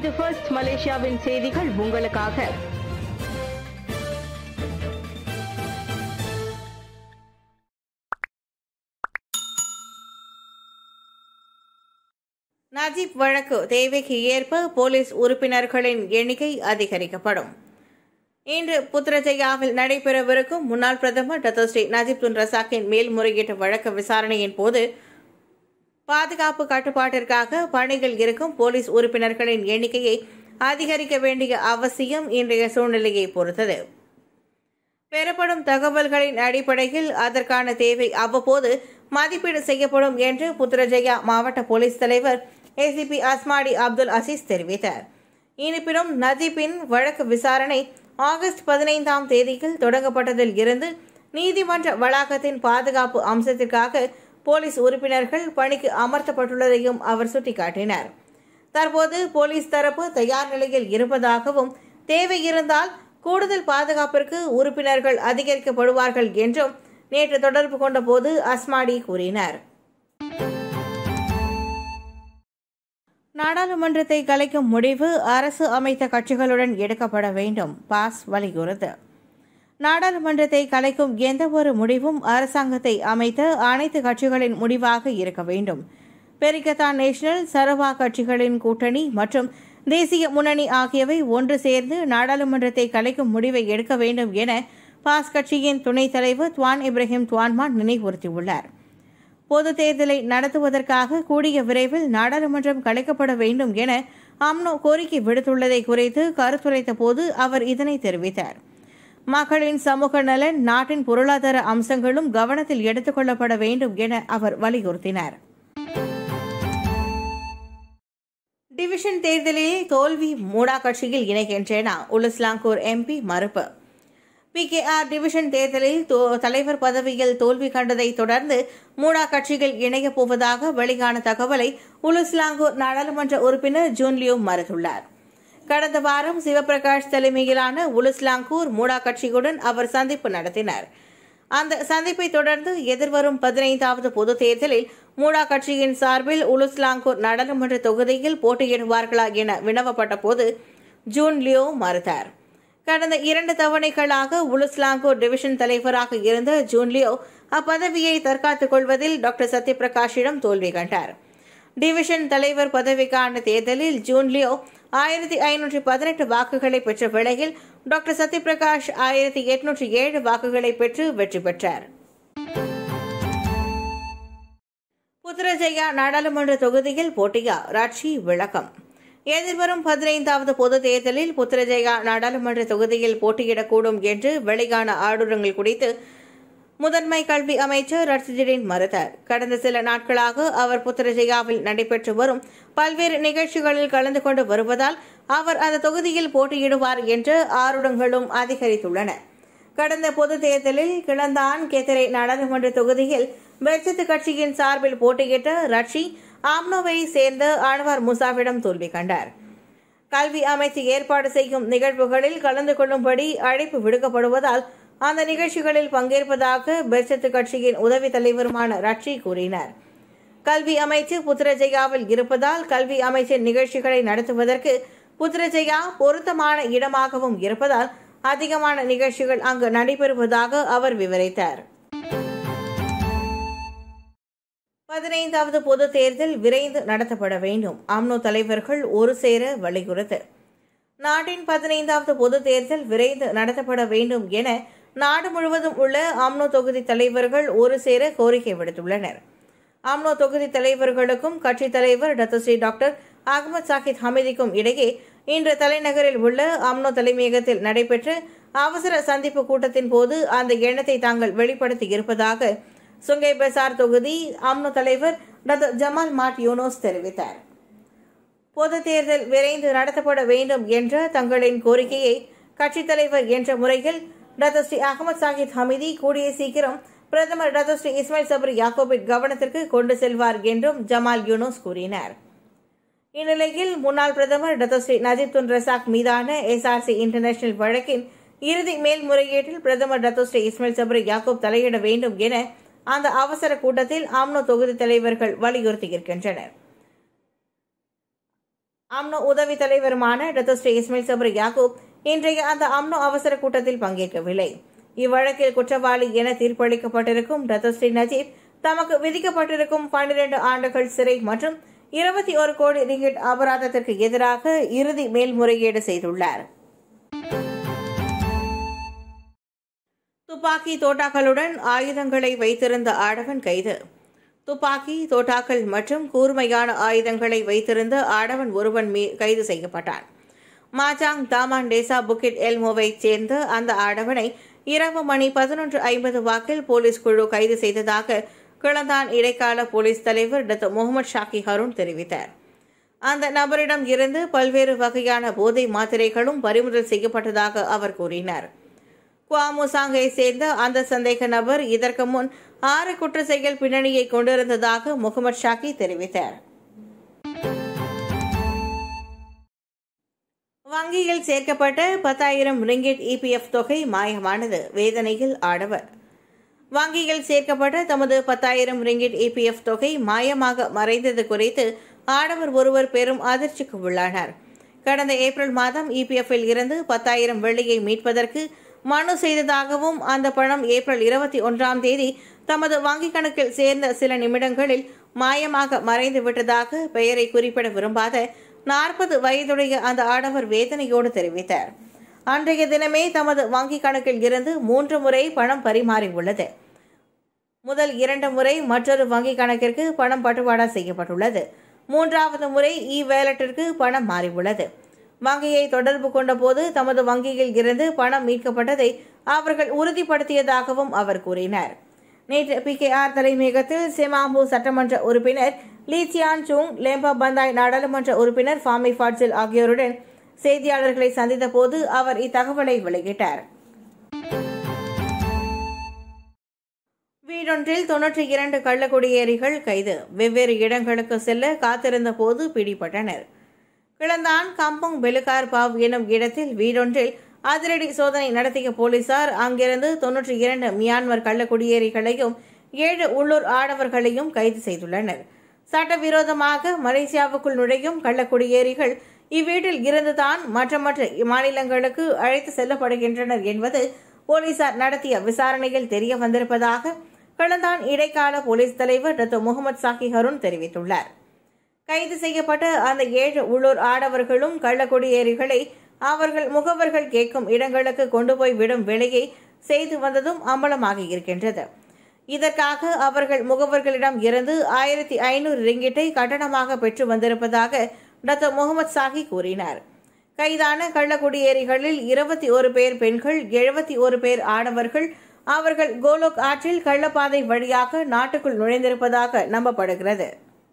இது ஃபர்ஸ்ட் மலேசியாவின் செய்திகள் உங்களுக்காக நஜீப் வழக்கு தேவைக்கு ஏற்ப போலீஸ் உறுப்பினர்களின் எண்ணிக்கை அதிகரிக்கப்படும் இன்று புத்ரஜயாவில் நடைபெறவிருக்கும் முன்னாள் பிரதமர் டாக்டர் ஸ்ரீ நஜீப் துன் ரசாக்கின் மேல்முறையீட்டு வழக்கு விசாரணையின் போது பாதுகாப்பு கட்டுப்பாட்டிற்காக பணியில் இருக்கும் போலீஸ் உறுப்பினர்களின் எண்ணிக்கையை அதிகரிக்க வேண்டிய அவசியம் இன்றைய சூழ்நிலையை பொறுத்தது பெறப்படும் தகவல்களின் அடிப்படையில் அதற்கான தேவை அவ்வப்போது மதிப்பீடு செய்யப்படும் என்று புத்ரஜயா மாவட்ட போலீஸ் தலைவர் ஏசிபி அஸ்மாடி அப்துல் அசீஸ் தெரிவித்தார் இருப்பினும் நஜீப்பின் வழக்கு விசாரணை ஆகஸ்ட் பதினைந்தாம் தேதியில் தொடங்கப்பட்டதில் இருந்து நீதிமன்ற வளாகத்தின் பாதுகாப்பு அம்சத்திற்காக போலீஸ் உறுப்பினர்கள் பணிக்கு அமர்த்தப்பட்டுள்ளதையும் அவர் சுட்டிக்காட்டினார் தற்போது போலீஸ் தரப்பு தயார் நிலையில் இருப்பதாகவும் தேவை இருந்தால் கூடுதல் பாதுகாப்பிற்கு உறுப்பினர்கள் அதிகரிக்கப்படுவார்கள் என்றும் நேற்று தொடர்பு கொண்டபோது அஸ்மாடி கூறினார் நாடாளுமன்றத்தை கலைக்கும் முடிவு அரசு அமைத்த கட்சிகளுடன் எடுக்கப்பட வேண்டும் பாஸ் வலியுறுத்து நாடாளுமன்றத்தை கலைக்கும் எந்த ஒரு முடிவும் அரசாங்கத்தை அமைத்த அனைத்து கட்சிகளின் முடிவாக இருக்க வேண்டும் பெரிகத்தான் நேஷனல் சரவா கட்சிகளின் கூட்டணி மற்றும் தேசிய முன்னணி ஆகியவை ஒன்று சேர்ந்து நாடாளுமன்றத்தை கலைக்கும் முடிவை எடுக்க வேண்டும் என பாஸ் கட்சியின் துணைத் தலைவர் துவான் இப்ராஹிம் துவான்மான் நினைவுறுத்தியுள்ளார் பொது தேர்தலை நடத்துவதற்காக கூடிய விரைவில் நாடாளுமன்றம் கலைக்கப்பட வேண்டும் என அம்னோ கோரிக்கை விடுத்துள்ளதை குறித்து கருத்துரைத்த போது அவர் இதனை தெரிவித்தார் மக்களின் சமூக நலன் நாட்டின் பொருளாதார அம்சங்களும் கவனத்தில் எடுத்துக் கொள்ளப்பட வேண்டும் என அவர் வலியுறுத்தினார் டிவிஷன் தேர்தலில் தோல்வி மூடா கட்சியில் இணைகின்றேனா உலுஸ்லாங்கூர் எம்பி மறுப்பு பிகேஆர் டிவிஷன் தேர்தலில் தோ- தலைவர் பதவியில் தோல்வி கண்டதை தொடர்ந்து மூடா கட்சிகள் இணையப் போவதாக வெளியான தகவலை உலுஸ்லாங்கூர் நாடாளுமன்ற உறுப்பினர் ஜூன்லியோ மறுத்துள்ளார் கடந்த வாரம் சிவபிரகாஷ் தலைமையிலான உலுஸ்லாங்கூர் மூடா கட்சியுடன் அவர் சந்திப்பு நடத்தினார் அந்த சந்திப்பை தொடர்ந்து எதிர்வரும் பதினைந்தாவது பொதுத் தேர்தலில் மூடா கட்சியின் சார்பில் உலுஸ்லாங்கூர் நாடாளுமன்ற தொகுதியில் போட்டியிடுவார்களா என வினவப்பட்ட போது ஜூன் லியோ மறுத்தார் கடந்த இரண்டு தவணைகளாக உலுஸ்லாங்கூர் டிவிஷன் தலைவராக இருந்த ஜூன் லியோ அப்பதவியை தற்காத்துக் கொள்வதில் டாக்டர் சத்யபிரகாஷிடம் தோல்வி கண்டார் டிவிஷன் தலைவர் பதவிக்கான தேர்தலில் ஜூன் லியோ ஆயிரத்தி ஐநூற்றி பதினெட்டு வாக்குகளை பெற்ற வேளையில் டாக்டர் சத்யபிரகாஷ் ஆயிரத்தி எட்நூற்றி ஏழு வாக்குகளை பெற்று வெற்றி பெற்றார் புத்ரஜயா நாடாளுமன்ற தொகுதியில் போட்டியா ராட்சி விளக்கம் எதிர்வரும் பதினைந்தாவது பொது தேர்தலில் புத்ரஜயா நாடாளுமன்ற தொகுதியில் போட்டியிடக்கூடும் என்று வெளியான ஆடுரங்கள் குறித்து முதன்மை கல்வி அமைச்சர் ரட்சிஜிடின் மறுத்தார் கடந்த சில நாட்களாக அவர் புத்திரஜயாவில் நடைபெற்று வரும் பல்வேறு நிகழ்ச்சிகளில் கலந்து கொண்டு வருவதால் அவர் அந்த தொகுதியில் போட்டியிடுவார் என்ற ஆருடங்களும் அதிகரித்துள்ளன கடந்த பொது தேர்தலில் கிளந்தான் கேத்தரை நாடாளுமன்ற தொகுதியில் பெர்ஜத்து கட்சியின் சார்பில் போட்டியிட்ட ரட்சி ஆம்னோவை சேர்ந்த ஆழ்வார் முசாவிடம் தோல்வி கண்டார் கல்வி அமைச்சு ஏற்பாடு செய்யும் நிகழ்வுகளில் கலந்து கொள்ளும்படி அழைப்பு விடுக்கப்படுவதால் அந்த நிகழ்ச்சிகளில் பங்கேற்பதாக பெர்சத்து கட்சியின் உதவி தலைவருமான ரட்சி கூறினார் கல்வி அமைச்சு புத்திரஜெயாவில் இருப்பதால் கல்வி அமைச்சின் நிகழ்ச்சிகளை நடத்துவதற்கு புத்திரஜெயா பொருத்தமான இடமாகவும் இருப்பதால் அதிகமான நிகழ்ச்சிகள் அங்கு நடைபெறுவதாக அவர் விவரித்தார் பதினைந்தாவது பொது தேர்தல் விரைந்து நடத்தப்பட வேண்டும் அம்னோ தலைவர்கள் ஒரு சேர வலியுறுத்து நாட்டின் பதினைந்தாவது பொது தேர்தல் விரைந்து நடத்தப்பட வேண்டும் என நாடு முழுவதும் உள்ள அம்னோ தொகுதி தலைவர்கள் ஒரு சேர கோரிக்கை விடுத்துள்ளனர் அம்னோ தொகுதி தலைவர்களுக்கும் கட்சித் தலைவர் டத்தஸ்ரீ டாக்டர் அகமது சாகித் ஹமீதிக்கும் இடையே இன்று தலைநகரில் உள்ள அம்னோ தலைமையகத்தில் நடைபெற்ற அவசர சந்திப்பு கூட்டத்தின் போது அந்த எண்ணத்தை தாங்கள் வெளிப்படுத்தி இருப்பதாக சுங்கை பெசார் தொகுதி அம்னோ தலைவர் டாக்டர் ஜமால் மாட் யூனோஸ் தெரிவித்தார் பொது தேர்தல் விரைந்து நடத்தப்பட வேண்டும் என்ற தங்களின் கோரிக்கையை கட்சித் தலைவர் என்ற முறையில் doctor Seri Ahmad Zahid Hamidi கூடிய சீக்கிரம் பிரதமர் டாக்டர் ஸ்ரீ இஸ்மாயில் சபரி யாக்கோபின் கவனத்திற்கு கொண்டு செல்வார் என்றும் ஜமால் யூனோஸ் கூறினார் இந்நிலையில் முன்னாள் பிரதமர் doctor Seri Najib Tun Razak மீதான எஸ்ஆர்சி இன்டர்நேஷனல் வழக்கின் இறுதி மேல்முறையீட்டில் பிரதமர் doctor Seri Ismail Sabri Yaakob தலையிட வேண்டும் என அந்த அவசர கூட்டத்தில் ஆம்னோ தொகுதி தலைவர்கள் வலியுறுத்தியிருக்கின்றனர் அம்னோ உதவி தலைவருமான doctor Seri Ismail Sabri Yaakob இன்றைய அந்த அம்னோ அவசர கூட்டத்தில் பங்கேற்கவில்லை இவ்வழக்கில் குற்றவாளி என தீர்ப்பளிக்கப்பட்டிருக்கும் டாக்டர் ஸ்ரீ நஜீப் தமக்கு விதிக்கப்பட்டிருக்கும் பன்னிரண்டு ஆண்டுகள் சிறை மற்றும் இருபத்தி ஒரு கோடி ரிங்கிட் அபராதத்திற்கு எதிராக இறுதி மேல்முறையீடு செய்துள்ளார் துப்பாக்கி தோட்டாக்களுடன் ஆயுதங்களை வைத்திருந்த ஆடவன் கைது துப்பாக்கி தோட்டாக்கள் மற்றும் கூர்மையான ஆயுதங்களை வைத்திருந்த ஆடவன் ஒருவன் மீ கைது செய்யப்பட்டான் மாஜாங் தாமான் டேசா புக்கிட் எல்மோவைச் சேர்ந்த அந்த ஆடவனை இரவு மணி பதினொன்று ஐம்பது வாக்கில் போலீஸ் குழு கைது செய்ததாக கிளந்தான் இடைக்கால போலீஸ் தலைவர் டாக்டர் முகமது ஷாக்கி ஹருண் தெரிவித்தார் அந்த நபரிடம் இருந்து பல்வேறு வகையான போதை மாத்திரைகளும் பறிமுதல் செய்யப்பட்டதாக அவர் கூறினார் குவாமுசாங்கை சேர்ந்த அந்த சந்தேக நபர் இதற்கு முன் ஆறு குற்ற செயல் பின்னணியை கொண்டிருந்ததாக முகமது ஷாக்கி தெரிவித்தார் வங்கியில் சேர்க்கப்பட்ட பத்தாயிரம் ரிங்கிட் இபிஎஃப் தொகை மாயமானது வேதனையில் ஆடவர் வங்கியில் சேர்க்கப்பட்ட தமது பத்தாயிரம் ரிங்கிட் இபிஎஃப் தொகை மாயமாக மறைந்தது குறித்து ஆடவர் ஒருவர் பெரும் அதிர்ச்சிக்கு உள்ளானார் கடந்த ஏப்ரல் மாதம் இபிஎஃப்பில் இருந்து பத்தாயிரம் வெள்ளியை மீட்பதற்கு மனு செய்ததாகவும் அந்த பணம் ஏப்ரல் இருபத்தி ஒன்றாம் தேதி தமது வங்கிக் கணக்கில் சேர்ந்த சில நிமிடங்களில் மாயமாக மறைந்து விட்டதாக பெயரை குறிப்பிட விரும்பாத நாற்பது வயதுடைய அந்த ஆடவர் வேதனையோடு தெரிவித்தார் அன்றைய தினமே தமது வங்கிக் கணக்கில் இருந்து மூன்று முறை பணம் பரிமாறியுள்ளது முதல் இரண்டு முறை மற்றொரு வங்கிக் கணக்கிற்கு பணம் பட்டுவாடா செய்யப்பட்டுள்ளது மூன்றாவது முறை இ வேலட்டிற்கு பணம் மாறியுள்ளது வங்கியை தொடர்பு கொண்டபோது தமது வங்கியில் இருந்து பணம் மீட்கப்பட்டதை அவர்கள் உறுதிப்படுத்தியதாகவும் அவர் கூறினார் நேற்று பி கே ஆர் தலைமையகத்தில் செமாம்பு சட்டமன்ற உறுப்பினர் லீ சியான் சுங் லேம்பா பந்தாய் நாடாளுமன்ற உறுப்பினர் ஃபாமி ஃபாட்சில் ஆகியோருடன் செய்தியாளர்களை சந்தித்த போது அவர் இத்தகவலை வெளியிட்டார் வீடொன்றில் தொன்னூற்றி இரண்டு கள்ளக்குடியேறிகள் கைது வெவ்வேறு இடங்களுக்கு செல்ல காத்திருந்த போது பிடிபட்டனர் கிளந்தான் கம்பங் பெலுகார் பாவ் எனும் இடத்தில் வீடொன்றில் அதிரடி சோதனை நடத்திய போலீசார் அங்கிருந்து தொன்னூற்றி இரண்டு மியான்மர் கள்ளக்குடியேறிகளையும் ஏழு உள்ளூர் ஆடவர்களையும் கைது செய்துள்ளனர் சட்டவிரோதமாக மலேசியாவுக்குள் நுழையும் கள்ளக்குடியேறிகள் இவ்வீட்டில் இருந்துதான் மற்ற மற்ற மாநிலங்களுக்கு அழைத்து செல்லப்படுகின்றனர் என்பது போலீசார் நடத்திய விசாரணையில் தெரிய வந்திருப்பதாக கிளந்தான் இடைக்கால போலீஸ் தலைவர் டாக்டர் முகமது சாக்கி ஹருண் தெரிவித்துள்ளார் கைது செய்யப்பட்ட அந்த ஏழு உள்ளூர் ஆடவர்களும் கள்ளக்குடியேறிகளை அவர்கள் முகவர்கள் கேட்கும் இடங்களுக்கு கொண்டு போய் விடும் வேலையை செய்து வந்ததும் அம்பலமாகி இருக்கின்றது இதற்காக அவர்கள் முகவர்களிடம் இருந்து ஆயிரத்தி ஐநூறு ரிங்கிட்டை கட்டணமாக பெற்று வந்திருப்பதாக டாக்டர் முகமது சாஹி கூறினார் கைதான கள்ளக்குடியேறிகளில் இருபத்தி ஒரு பேர் பெண்கள் எழுபத்தி ஒரு பேர் ஆடவர்கள் அவர்கள் கோலோக் ஆற்றில் கள்ளப்பாதை வழியாக நாட்டுக்குள் நுழைந்திருப்பதாக நம்பப்படுகிறது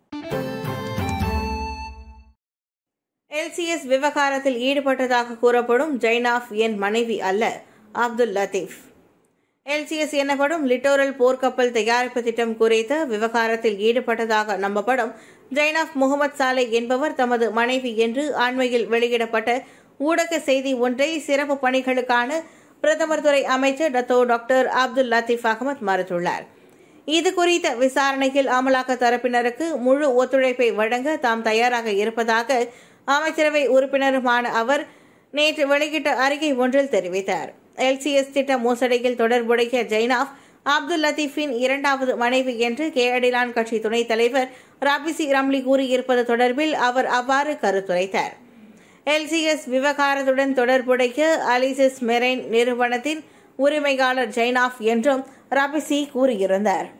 எல்சிஎஸ் விவகாரத்தில் ஈடுபட்டதாக கூறப்படும் ஜைனாஃப் என் மனைவி அல்ல அப்துல் லத்தீப் எல்சிஎஸ் எனப்படும் லிட்டோரல் போர்க்கப்பல் தயாரிப்பு திட்டம் குறித்த விவகாரத்தில் ஈடுபட்டதாக நம்பப்படும் ஜைனாஃப் முகமது சாலை என்பவர் தமது மனைவி என்று அண்மையில் வெளியிடப்பட்ட ஊடக செய்தி ஒன்றை சிறப்பு பணிகளுக்கான பிரதமர் துறை அமைச்சர் Datuk doctor Abdul Latiff Ahmad மறுத்துள்ளார் இது குறித்த விசாரணையில் அமலாக்க தரப்பினருக்கு முழு ஒத்துழைப்பை வழங்க தாம் தயாராக இருப்பதாக அமைச்சரவை உறுப்பினருமான அவர் நேற்று வெளியிட்ட அறிக்கை ஒன்றில் தெரிவித்தார் எல்சிஎஸ் திட்ட மோசடியில் தொடர்புடைய ஜைனாப் அப்துல் லத்தீஃபின் இரண்டாவது மனைவி என்று கே அடிலான் கட்சி துணைத் தலைவர் ராபிசி ரம்லி கூறியிருப்பது தொடர்பில் அவர் அவ்வாறு கருத்துரைத்தார் எல்சிஎஸ் விவகாரத்துடன் தொடர்புடைய அலிசிஸ் மெரைன் நிறுவனத்தின் உரிமையாளர் ஜைனாப் என்றும் ராபிசி கூறியிருந்தார்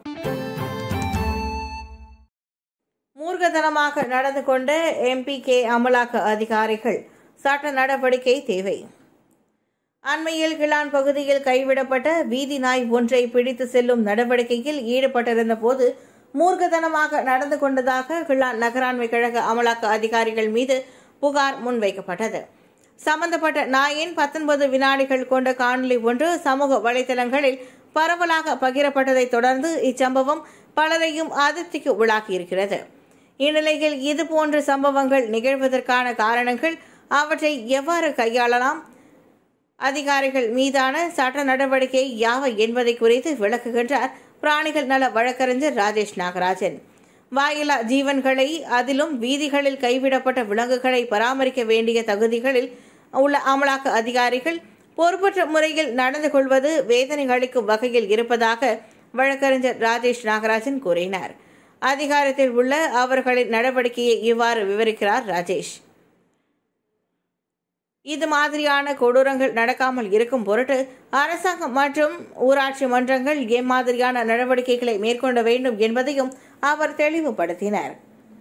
மூர்க்கத்தனமாக நடந்து கொண்ட எம்பி கே அமலாக்க அதிகாரிகள் சட்ட நடவடிக்கை தேவை அண்மையில் கிளான் பகுதியில் கைவிடப்பட்ட வீதி நாய் ஒன்றை பிடித்து செல்லும் நடவடிக்கையில் ஈடுபட்டிருந்த போது மூர்க்கத்தனமாக நடந்து கொண்டதாக கிளான் நகராண்மை கழக அமலாக்க அதிகாரிகள் மீது புகார் முன்வைக்கப்பட்டது சம்பந்தப்பட்ட நாயின் பத்தொன்பது வினாடிகள் கொண்ட காணொலி ஒன்று சமூக வலைதளங்களில் பரவலாக பகிரப்பட்டதை தொடர்ந்து இச்சம்பவம் பலரையும் அதிருப்திக்கு உள்ளாக்கியிருக்கிறது இந்நிலையில் இதுபோன்ற சம்பவங்கள் நிகழ்வதற்கான காரணங்கள் அவற்றை எவ்வாறு கையாளலாம் அதிகாரிகள் மீதான சட்ட நடவடிக்கை யாவை என்பதை குறித்து விளக்குகின்றார் பிராணிகள் நல வழக்கறிஞர் ராஜேஷ் நாகராஜன் வாயிலா ஜீவன்களை அதிலும் வீதிகளில் கைவிடப்பட்ட விலங்குகளை பராமரிக்க வேண்டிய தகுதிகளில் உள்ள அமலாக்க அதிகாரிகள் பொறுப்பற்ற முறையில் நடந்து கொள்வது வேதனை அளிக்கும் வகையில் இருப்பதாக வழக்கறிஞர் ராஜேஷ் நாகராஜன் கூறினார் அதிகாரத்தில் உள்ள அவர்களின் நடவடிக்கையை இவ்வாறு விவரிக்கிறார் ராஜேஷ் இது மாதிரியான கொடூரங்கள் நடக்காமல் இருக்கும் பொருட்டு அரசாங்கம் மற்றும் ஊராட்சி மன்றங்கள் எம்மாதிரியான நடவடிக்கைகளை மேற்கொள்ள வேண்டும் என்பதையும் அவர் தெளிவுபடுத்தினார்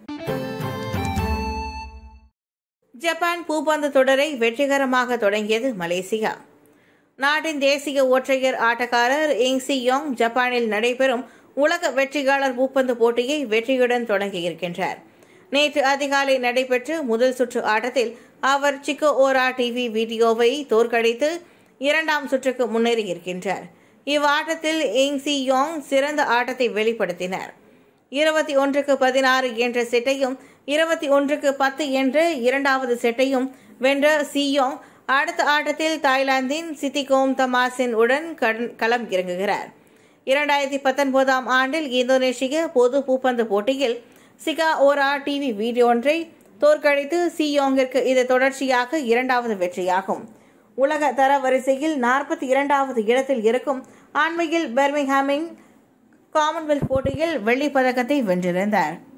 ஜப்பான் பூப்பந்து தொடரை வெற்றிகரமாக தொடங்கியது மலேசியா நாட்டின் தேசிய ஒற்றையர் ஆட்டக்காரர் இங்சி யோங் ஜப்பானில் நடைபெறும் உலக வெற்றியாளர் பூப்பந்து போட்டியை வெற்றியுடன் தொடங்கியிருக்கின்றார் நேற்று அதிகாலை நடைபெற்ற முதல் சுற்று ஆட்டத்தில் அவர் சிக்கோ ஓரா டிவி வீடியோவை தோற்கடித்து இரண்டாம் சுற்றுக்கு முன்னேறியிருக்கின்றார் இவ்வாட்டத்தில் இங்சி யோங் சிறந்த ஆட்டத்தை வெளிப்படுத்தினார் இருபத்தி ஒன்றுக்கு பதினாறு என்ற செட்டையும் இருபத்தி ஒன்றுக்கு பத்து என்ற இரண்டாவது செட்டையும் வென்ற சியோங் அடுத்த ஆட்டத்தில் தாய்லாந்தின் சித்திகோம் தமாசின் உடன் களம் இறங்குகிறார் இரண்டாயிரத்தி பத்தொன்பதாம் ஆண்டில் இந்தோனேஷிய பொது பூப்பந்து போட்டியில் சிகா ஓரா டிவி வீடியோ ஒன்றை தோற்கடித்து சியோங்கிற்கு இது தொடர்ச்சியாக இரண்டாவது வெற்றியாகும் உலக தர வரிசையில் நாற்பத்தி இரண்டாவது இடத்தில் இருக்கும் அண்மையில் பெர்மிங்ஹாமின் காமன்வெல்த் போட்டியில் வெள்ளிப் பதக்கத்தை வென்றிருந்தார்